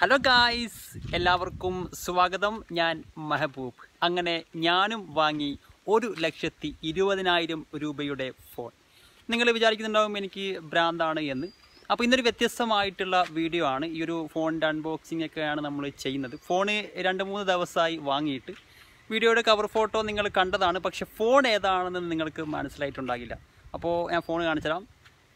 hello guys എല്ലാവർക്കും സ്വാഗതം ഞാൻ മെഹബൂബ് അങ്ങനെ ഞാനും വാങ്ങി ഒരു ലക്ഷത്തി ഇരുപതിനായിരം രൂപയുടെ ഫോൺ നിങ്ങൾ വിചാരിക്കുന്നുണ്ടാവും എനിക്ക് ഭ്രാന്താണ് എന്ന് അപ്പോൾ ഇന്നൊരു വ്യത്യസ്തമായിട്ടുള്ള വീഡിയോ ആണ് ഈ ഒരു ഫോണിൻ്റെ അൺബോക്സിംഗ് ഒക്കെയാണ് നമ്മൾ ചെയ്യുന്നത് ഫോണ് രണ്ട് മൂന്ന് ദിവസമായി വാങ്ങിയിട്ട് വീഡിയോയുടെ കവർ ഫോട്ടോ നിങ്ങൾ കണ്ടതാണ് പക്ഷെ ഫോൺ ഏതാണെന്ന് നിങ്ങൾക്ക് മനസ്സിലായിട്ടുണ്ടാകില്ല അപ്പോൾ ഞാൻ ഫോൺ കാണിച്ചു തരാം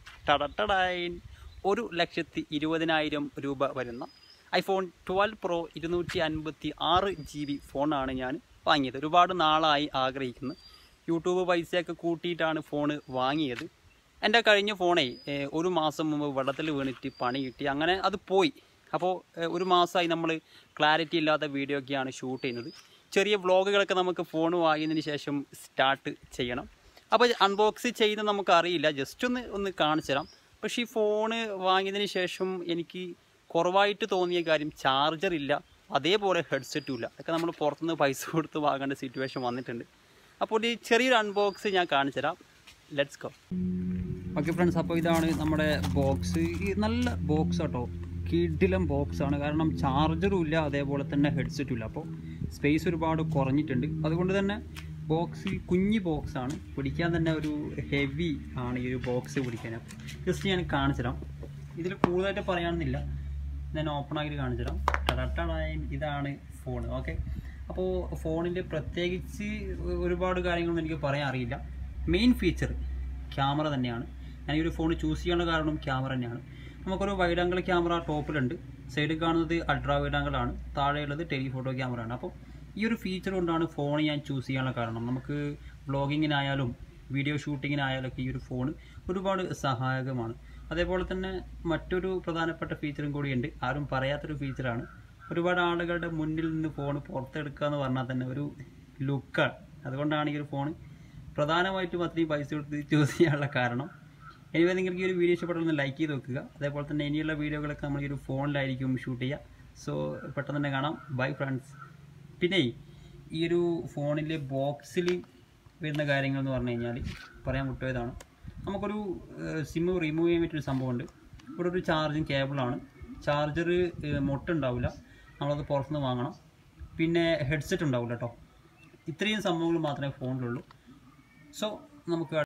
ടടട്ടടൈൻ ഒരു ലക്ഷത്തി ഇരുപതിനായിരം രൂപ വരുന്ന ഐഫോൺ ട്വൽവ് പ്രോ ഇരുന്നൂറ്റി അൻപത്തി ആറ് ജി ബി ഫോണാണ് ഞാൻ വാങ്ങിയത് ഒരുപാട് നാളായി ആഗ്രഹിക്കുന്നു യൂട്യൂബ് പൈസയൊക്കെ കൂട്ടിയിട്ടാണ് ഫോൺ വാങ്ങിയത് എൻ്റെ കഴിഞ്ഞ ഫോണേ ഏഹ്, ഒരു മാസം മുമ്പ് വെള്ളത്തിൽ വീണിട്ട് പണി കിട്ടി അങ്ങനെ അത് പോയി അപ്പോൾ ഏഹ്, ഒരു മാസമായി നമ്മൾ ക്ലാരിറ്റി ഇല്ലാത്ത വീഡിയോ ഒക്കെയാണ് ഷൂട്ട് ചെയ്യുന്നത് ചെറിയ വ്ളോഗുകളൊക്കെ നമുക്ക് ഫോൺ വാങ്ങിയതിന് ശേഷം സ്റ്റാർട്ട് ചെയ്യണം അപ്പോൾ അൺബോക്സ് ചെയ്യുന്ന നമുക്ക് അറിയില്ല ജസ്റ്റ് ഒന്ന് ഒന്ന് കാണിച്ചു തരാം പക്ഷേ ഈ ഫോണ് വാങ്ങിയതിന് ശേഷം എനിക്ക് കുറവായിട്ട് തോന്നിയ കാര്യം ചാർജർ ഇല്ല അതേപോലെ ഹെഡ്സെറ്റും ഇല്ല അതൊക്കെ നമ്മൾ പുറത്തുനിന്ന് പൈസ കൊടുത്ത് വാങ്ങേണ്ട സിറ്റുവേഷൻ വന്നിട്ടുണ്ട് അപ്പോൾ ഈ ചെറിയൊരു അൺബോക്സ് ഞാൻ കാണിച്ചു തരാം ലെറ്റ്സ് ഗോ ഓക്കെ ഫ്രണ്ട്സ് അപ്പോൾ ഇതാണ് നമ്മുടെ ബോക്സ് ഈ നല്ല ബോക്സ് കേട്ടോ കിഡിലം ബോക്സ് ആണ് കാരണം ചാർജറും ഇല്ല അതേപോലെ തന്നെ ഹെഡ്സെറ്റും ഇല്ല അപ്പോൾ സ്പേസ് ഒരുപാട് കുറഞ്ഞിട്ടുണ്ട് അതുകൊണ്ട് തന്നെ ബോക്സ് കുഞ്ഞി ബോക്സ് ആണ് പിടിക്കാൻ തന്നെ ഒരു ഹെവി ആണ് ഈ ഒരു ബോക്സ് പിടിക്കാൻ ജസ്റ്റ് ഞാൻ കാണിച്ചു തരാം ഇതിൽ കൂടുതലായിട്ട് പറയാനൊന്നുമില്ല ഞാൻ ഓപ്പൺ ആക്കി കാണിച്ചു തരാം ടടട്ടടായും ഇതാണ് ഫോൺ ഓക്കെ അപ്പോൾ ഫോണിൻ്റെ പ്രത്യേകിച്ച് ഒരുപാട് കാര്യങ്ങളൊന്നും എനിക്ക് പറയാൻ അറിയില്ല മെയിൻ ഫീച്ചർ ക്യാമറ തന്നെയാണ് ഞാൻ ഈ ഒരു ഫോൺ ചൂസ് ചെയ്യാനുള്ള കാരണം ക്യാമറ തന്നെയാണ് നമുക്കൊരു വൈഡ് ആംഗിൾ ക്യാമറ ടോപ്പിലുണ്ട് സൈഡിൽ കാണുന്നത് അൾട്രാ വൈഡ് ആംഗിൾ ആണ് താഴെയുള്ളത് ടെലിഫോട്ടോ ക്യാമറ ആണ് അപ്പോൾ ഈ ഒരു ഫീച്ചർ കൊണ്ടാണ് ഫോൺ ഞാൻ ചൂസ് ചെയ്യാനുള്ള കാരണം നമുക്ക് വ്ളോഗിങ്ങിനായാലും വീഡിയോ ഷൂട്ടിങ്ങിനായാലും ഒക്കെ ഈ ഒരു ഫോൺ ഒരുപാട് സഹായകമാണ് അതേപോലെ തന്നെ മറ്റൊരു പ്രധാനപ്പെട്ട ഫീച്ചറും കൂടിയുണ്ട് ആരും പറയാത്തൊരു ഫീച്ചറാണ് ഒരുപാട് ആളുകളുടെ മുന്നിൽ നിന്ന് ഫോൺ പുറത്തെടുക്കുക എന്ന് പറഞ്ഞാൽ തന്നെ ഒരു ലുക്കാണ് അതുകൊണ്ടാണ് ഈ ഒരു ഫോൺ പ്രധാനമായിട്ടും അത്രയും പൈസ കൊടുത്ത് ചൂസ് ചെയ്യാനുള്ള കാരണം എനിവേ നിങ്ങൾക്ക് ഈ ഒരു വീഡിയോ ഇഷ്ടപ്പെട്ടൊന്ന് ലൈക്ക് ചെയ്ത് വെക്കുക അതേപോലെ തന്നെ ഇനിയുള്ള വീഡിയോകളൊക്കെ നമ്മൾ ഈ ഒരു ഫോണിലായിരിക്കും ഷൂട്ട് ചെയ്യുക സോ പെട്ടെന്ന് തന്നെ കാണാം ബൈ ഫ്രണ്ട്സ് പിന്നെ ഈ ഒരു ഫോണിലെ ബോക്സിൽ വരുന്ന കാര്യങ്ങൾ എന്ന് പറഞ്ഞു കഴിഞ്ഞാൽ പറയാൻ വിട്ടുപോയതാണ് നമുക്കൊരു സിമ്മ് റിമൂവ് ചെയ്യാൻ പറ്റിയൊരു സംഭവമുണ്ട് ഇവിടെ ഒരു ചാർജിങ് കേബിളാണ് ചാർജർ മൊട്ടുണ്ടാവില്ല നമ്മളത് പുറത്തുനിന്ന് വാങ്ങണം പിന്നെ ഹെഡ്സെറ്റ് ഉണ്ടാവില്ല കേട്ടോ ഇത്രയും സംഭവങ്ങൾ മാത്രമേ ഫോണിലുള്ളൂ സോ നമുക്ക്